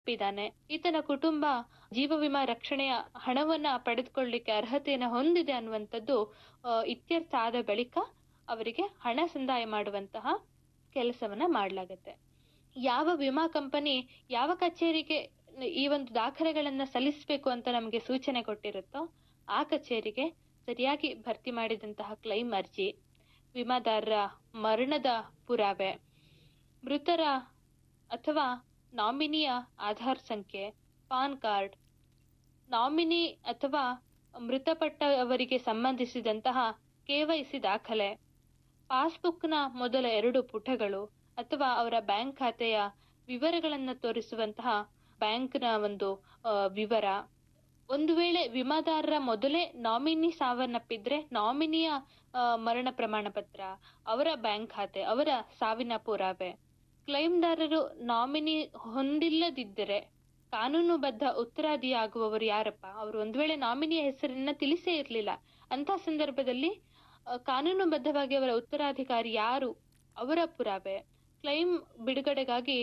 ತಪ್ಪಿದ್ದಾನೆ ಈತನ ಕುಟುಂಬ ಜೀವ ವಿಮಾ ರಕ್ಷಣೆಯ ಹಣವನ್ನ ಪಡೆದುಕೊಳ್ಳಿಕ್ಕೆ ಅರ್ಹತೆಯನ್ನು ಹೊಂದಿದೆ ಅನ್ನುವಂಥದ್ದು ಆ, ಇತ್ಯರ್ಥ ಆದ ಬಳಿಕ ಅವರಿಗೆ ಹಣ ಸಂದಾಯ ಮಾಡುವಂತಹ ಕೆಲಸವನ್ನ ಮಾಡಲಾಗುತ್ತೆ ಯಾವ ವಿಮಾ ಕಂಪನಿ ಯಾವ ಕಚೇರಿಗೆ ಈ ಒಂದು ದಾಖಲೆಗಳನ್ನ ಸಲ್ಲಿಸಬೇಕು ಅಂತ ನಮಗೆ ಸೂಚನೆ ಕೊಟ್ಟಿರುತ್ತೋ ಆ ಕಚೇರಿಗೆ ಸರಿಯಾಗಿ ಭರ್ತಿ ಮಾಡಿದಂತಹ ಕ್ಲೈಮ್ ಅರ್ಜಿ ವಿಮಾದಾರರ ಮರಣದ ಪುರಾವೆ ಮೃತರ ಅಥವಾ ನಾಮಿನಿಯ ಆಧಾರ್ ಸಂಖ್ಯೆ ಪಾನ್ ಕಾರ್ಡ್ ನಾಮಿನಿ ಅಥವಾ ಮೃತಪಟ್ಟವರಿಗೆ ಸಂಬಂಧಿಸಿದಂತಹ ಕೆವೈಸಿ ದಾಖಲೆ ಪಾಸ್ಬುಕ್ನ ಮೊದಲ ಎರಡು ಪುಟಗಳು ಅಥವಾ ಅವರ ಬ್ಯಾಂಕ್ ಖಾತೆಯ ವಿವರಗಳನ್ನು ತೋರಿಸುವಂತಹ ಬ್ಯಾಂಕ್ನ ಒಂದು ಆ, ವಿವರ ಒಂದು ವೇಳೆ ವಿಮಾದಾರರ ಮೊದಲೇ ನಾಮಿನಿ ಸಾವನ್ನಪ್ಪಿದ್ರೆ ನಾಮಿನಿಯ ಆ, ಮರಣ ಪ್ರಮಾಣ ಪತ್ರ ಅವರ ಬ್ಯಾಂಕ್ ಖಾತೆ ಅವರ ಸಾವಿನ ಪುರಾವೆ ಕ್ಲೈಮ್ದಾರರು ನಾಮಿನಿ ಹೊಂದಿಲ್ಲದಿದ್ದರೆ ಕಾನೂನುಬದ್ಧ ಉತ್ತರಾದಿಯಾಗುವವರು ಯಾರಪ್ಪ ಅವರು ಒಂದು ವೇಳೆ ನಾಮಿನಿಯ ಹೆಸರನ್ನ ತಿಳಿಸೇ ಇರಲಿಲ್ಲ ಅಂತ ಸಂದರ್ಭದಲ್ಲಿ ಆ, ಕಾನೂನುಬದ್ಧವಾಗಿ ಅವರ ಉತ್ತರಾಧಿಕಾರಿ ಯಾರು ಅವರ ಪುರಾವೆ ಕ್ಲೈಮ್ ಬಿಡುಗಡೆಗಾಗಿ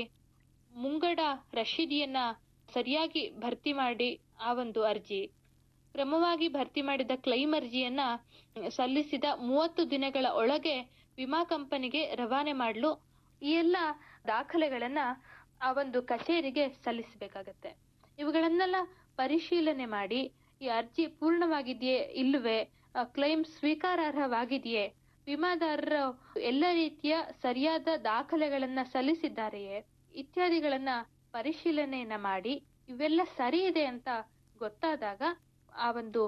ಮುಂಗಡ ರಶೀದಿಯನ್ನ ಸರಿಯಾಗಿ ಭರ್ತಿ ಮಾಡಿ ಆ ಒಂದು ಅರ್ಜಿ ಕ್ರಮವಾಗಿ ಭರ್ತಿ ಮಾಡಿದ ಕ್ಲೈಮ್ ಅರ್ಜಿಯನ್ನ ಸಲ್ಲಿಸಿದ ಮೂವತ್ತು ದಿನಗಳ ಒಳಗೆ ವಿಮಾ ಕಂಪನಿಗೆ ರವಾನೆ ಮಾಡಲು ಈ ಎಲ್ಲ ದಾಖಲೆಗಳನ್ನ ಆ ಒಂದು ಕಚೇರಿಗೆ ಸಲ್ಲಿಸಬೇಕಾಗತ್ತೆ ಇವುಗಳನ್ನೆಲ್ಲ ಪರಿಶೀಲನೆ ಮಾಡಿ ಈ ಅರ್ಜಿ ಪೂರ್ಣವಾಗಿದೆಯೇ ಇಲ್ಲವೇ ಕ್ಲೈಮ್ ಸ್ವೀಕಾರಾರ್ಹವಾಗಿದೆಯೇ ವಿಮಾದಾರರು ಎಲ್ಲ ರೀತಿಯ ಸರಿಯಾದ ದಾಖಲೆಗಳನ್ನ ಸಲ್ಲಿಸಿದ್ದಾರೆಯೇ ಇತ್ಯಾದಿಗಳನ್ನ ಪರಿಶೀಲನೆಯನ್ನ ಮಾಡಿ ಇವೆಲ್ಲ ಸರಿ ಇದೆ ಅಂತ ಗೊತ್ತಾದಾಗ ಆ ಒಂದು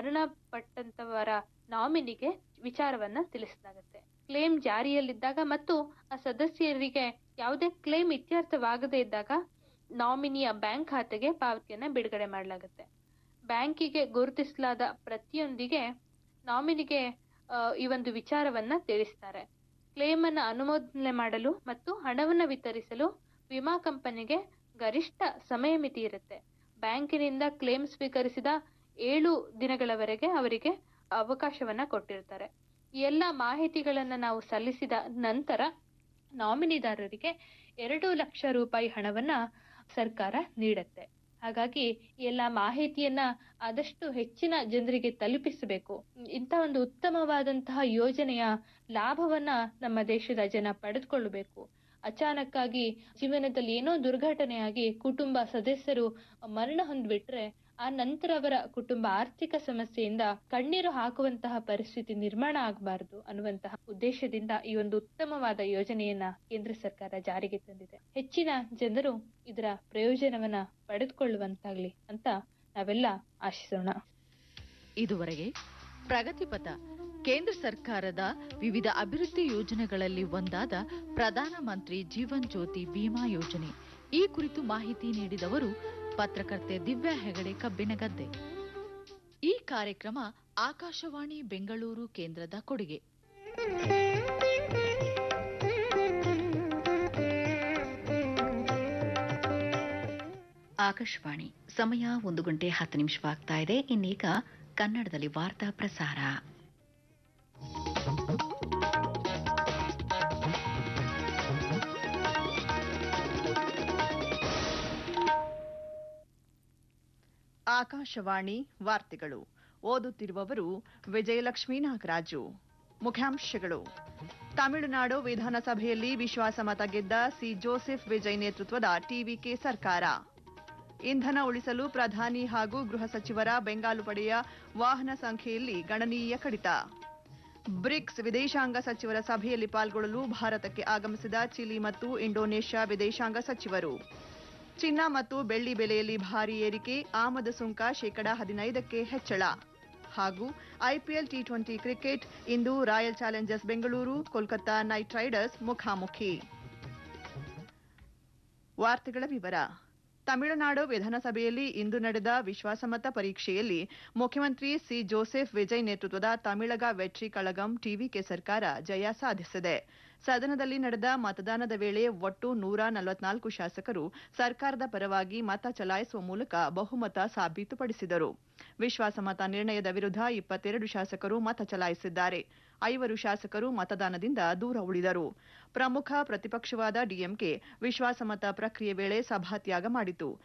ಮರಣಪಟ್ಟಂತವರ ನಾಮಿನಿಗೆ ವಿಚಾರವನ್ನ ತಿಳಿಸಲಾಗುತ್ತೆ ಕ್ಲೇಮ್ ಜಾರಿಯಲ್ಲಿದ್ದಾಗ ಮತ್ತು ಆ ಸದಸ್ಯರಿಗೆ ಯಾವುದೇ ಕ್ಲೇಮ್ ಇತ್ಯರ್ಥವಾಗದೇ ಇದ್ದಾಗ ನಾಮಿನಿಯ ಬ್ಯಾಂಕ್ ಖಾತೆಗೆ ಪಾವತಿಯನ್ನ ಬಿಡುಗಡೆ ಮಾಡಲಾಗುತ್ತೆ ಬ್ಯಾಂಕಿಗೆ ಗುರುತಿಸಲಾದ ಪ್ರತಿಯೊಂದಿಗೆ ನಾಮಿನಿಗೆ ಆ, ಈ ಒಂದು ವಿಚಾರವನ್ನ ತಿಳಿಸ್ತಾರೆ ಕ್ಲೇಮ್ ಅನ್ನ ಅನುಮೋದನೆ ಮಾಡಲು ಮತ್ತು ಹಣವನ್ನ ವಿತರಿಸಲು ವಿಮಾ ಕಂಪನಿಗೆ ಗರಿಷ್ಠ ಸಮಯ ಮಿತಿ ಇರುತ್ತೆ ಬ್ಯಾಂಕಿನಿಂದ ಕ್ಲೇಮ್ ಸ್ವೀಕರಿಸಿದ ಏಳು ದಿನಗಳವರೆಗೆ ಅವರಿಗೆ ಅವಕಾಶವನ್ನ ಕೊಟ್ಟಿರ್ತಾರೆ ಈ ಎಲ್ಲ ಮಾಹಿತಿಗಳನ್ನ ನಾವು ಸಲ್ಲಿಸಿದ ನಂತರ ನಾಮಿನಿದಾರರಿಗೆ ಎರಡು ಲಕ್ಷ ರೂಪಾಯಿ ಹಣವನ್ನ ಸರ್ಕಾರ ನೀಡುತ್ತೆ ಹಾಗಾಗಿ ಈ ಎಲ್ಲ ಮಾಹಿತಿಯನ್ನ ಆದಷ್ಟು ಹೆಚ್ಚಿನ ಜನರಿಗೆ ತಲುಪಿಸಬೇಕು ಇಂಥ ಒಂದು ಉತ್ತಮವಾದಂತಹ ಯೋಜನೆಯ ಲಾಭವನ್ನ ನಮ್ಮ ದೇಶದ ಜನ ಪಡೆದುಕೊಳ್ಳಬೇಕು ಅಚಾನಕ್ಕಾಗಿ ಜೀವನದಲ್ಲಿ ಏನೋ ದುರ್ಘಟನೆಯಾಗಿ ಕುಟುಂಬ ಸದಸ್ಯರು ಮರಣ ಹೊಂದ್ಬಿಟ್ರೆ ಆ ನಂತರ ಅವರ ಕುಟುಂಬ ಆರ್ಥಿಕ ಸಮಸ್ಯೆಯಿಂದ ಕಣ್ಣೀರು ಹಾಕುವಂತಹ ಪರಿಸ್ಥಿತಿ ನಿರ್ಮಾಣ ಆಗಬಾರದು ಅನ್ನುವಂತಹ ಉದ್ದೇಶದಿಂದ ಈ ಒಂದು ಉತ್ತಮವಾದ ಯೋಜನೆಯನ್ನ ಕೇಂದ್ರ ಸರ್ಕಾರ ಜಾರಿಗೆ ತಂದಿದೆ ಹೆಚ್ಚಿನ ಜನರು ಇದರ ಪ್ರಯೋಜನವನ್ನ ಪಡೆದುಕೊಳ್ಳುವಂತಾಗ್ಲಿ ಅಂತ ನಾವೆಲ್ಲ ಆಶಿಸೋಣ ಇದುವರೆಗೆ ಪ್ರಗತಿಪಥ ಕೇಂದ್ರ ಸರ್ಕಾರದ ವಿವಿಧ ಅಭಿವೃದ್ಧಿ ಯೋಜನೆಗಳಲ್ಲಿ ಒಂದಾದ ಪ್ರಧಾನಮಂತ್ರಿ ಜೀವನ್ ಜ್ಯೋತಿ ಬಿಮಾ ಯೋಜನೆ ಈ ಕುರಿತು ಮಾಹಿತಿ ನೀಡಿದವರು ಪತ್ರಕರ್ತೆ ದಿವ್ಯಾ ಹೆಗಡೆ ಕಬ್ಬಿನಗದ್ದೆ ಈ ಕಾರ್ಯಕ್ರಮ ಆಕಾಶವಾಣಿ ಬೆಂಗಳೂರು ಕೇಂದ್ರದ ಕೊಡುಗೆ ಆಕಾಶವಾಣಿ ಸಮಯ ಒಂದು ಗಂಟೆ ಹತ್ತು ನಿಮಿಷವಾಗ್ತಾ ಇದೆ ಇನ್ನೀಗ ಕನ್ನಡದಲ್ಲಿ ವಾರ್ತಾ ಪ್ರಸಾರ ಆಕಾಶವಾಣಿ ವಾರ್ತೆಗಳು ಓದುತ್ತಿರುವವರು ವಿಜಯಲಕ್ಷ್ಮೀ ನಾಗರಾಜು ಮುಖ್ಯಾಂಶಗಳು ತಮಿಳುನಾಡು ವಿಧಾನಸಭೆಯಲ್ಲಿ ವಿಶ್ವಾಸಮತ ಗೆದ್ದ ಸಿ ಜೋಸೆಫ್ ವಿಜಯ್ ನೇತೃತ್ವದ ಟಿವಿಕೆ ಸರ್ಕಾರ ಇಂಧನ ಉಳಿಸಲು ಪ್ರಧಾನಿ ಹಾಗೂ ಗೃಹ ಸಚಿವರ ಬೆಂಗಾಲು ಪಡೆಯ ವಾಹನ ಸಂಖ್ಯೆಯಲ್ಲಿ ಗಣನೀಯ ಕಡಿತ ಬ್ರಿಕ್ಸ್ ವಿದೇಶಾಂಗ ಸಚಿವರ ಸಭೆಯಲ್ಲಿ ಪಾಲ್ಗೊಳ್ಳಲು ಭಾರತಕ್ಕೆ ಆಗಮಿಸಿದ ಚಿಲಿ ಮತ್ತು ಇಂಡೋನೇಷ್ಯಾ ವಿದೇಶಾಂಗ ಸಚಿವರು ಚಿನ್ನ ಮತ್ತು ಬೆಳ್ಳಿ ಬೆಲೆಯಲ್ಲಿ ಭಾರಿ ಏರಿಕೆ ಆಮದು ಸುಂಕ ಶೇಕಡಾ ಹದಿನೈದಕ್ಕೆ ಹೆಚ್ಚಳ ಹಾಗೂ ಐಪಿಎಲ್ ಟಿ ಟ್ವೆಂಟಿ ಕ್ರಿಕೆಟ್ ಇಂದು royal challengers Bengaluru Kolkata knight riders ಮುಖಾಮುಖಿ ವಾರ್ತೆಗಳ ವಿವರ ತಮಿಳುನಾಡು ವಿಧಾನಸಭೆಯಲ್ಲಿ ಇಂದು ನಡೆದ ವಿಶ್ವಾಸಮತ ಪರೀಕ್ಷೆಯಲ್ಲಿ ಮುಖ್ಯಮಂತ್ರಿ ಸಿ ಜೋಸೆಫ್ ವಿಜಯ್ ನೇತೃತ್ವದ ತಮಿಳಗ ವೆಟ್ರಿ ಕಳಗಂ ಟಿವಿಕೆ ಸರ್ಕಾರ ಜಯ ಸಾಧಿಸಿದೆ ಸದನದಲ್ಲಿ ನಡೆದ ಮತದಾನದ ವೇಳೆ ಒಟ್ಟು ನೂರ ನಲವತ್ನಾಲ್ಕು ಶಾಸಕರು ಸರ್ಕಾರದ ಪರವಾಗಿ ಮತ ಚಲಾಯಿಸುವ ಮೂಲಕ ಬಹುಮತ ಸಾಬೀತುಪಡಿಸಿದರು ವಿಶ್ವಾಸಮತ ನಿರ್ಣಯದ ವಿರುದ್ಧ ಇಪ್ಪತ್ತೆರಡು ಶಾಸಕರು ಮತ ಚಲಾಯಿಸಿದ್ದಾರೆ ಐವರು ಶಾಸಕರು ಮತದಾನದಿಂದ ದೂರ ಉಳಿದರು ಪ್ರಮುಖ ಪ್ರತಿಪಕ್ಷವಾದ ಡಿಎಂಕೆ ವಿಶ್ವಾಸಮತ ಪ್ರಕ್ರಿಯೆ ವೇಳೆ ಸಭಾತ್ಯಾಗ ಮಾಡಿತು